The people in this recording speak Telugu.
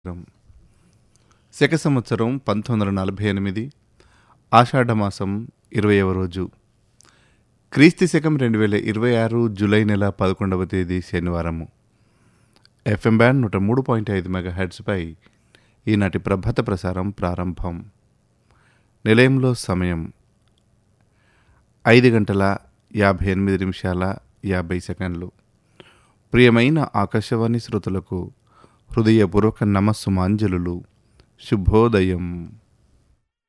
శక సంవత్సరం పంతొమ్మిది వందల నలభై ఎనిమిది ఆషాఢమాసం ఇరవైవ రోజు క్రీస్తు శకం రెండు వేల ఇరవై ఆరు జూలై నెల పదకొండవ తేదీ శనివారము ఎఫ్ఎం బ్యాండ్ నూట మూడు పాయింట్ ఐదు మెగా హెడ్స్పై ఈనాటి ప్రభత ప్రసారం ప్రారంభం నిలయంలో సమయం ఐదు గంటల యాభై ఎనిమిది నిమిషాల యాభై సెకండ్లు ప్రియమైన ఆకాశవాణి శ్రోతలకు హృదయపూర్వక నమస్సుమాంజలులు శుభోదయం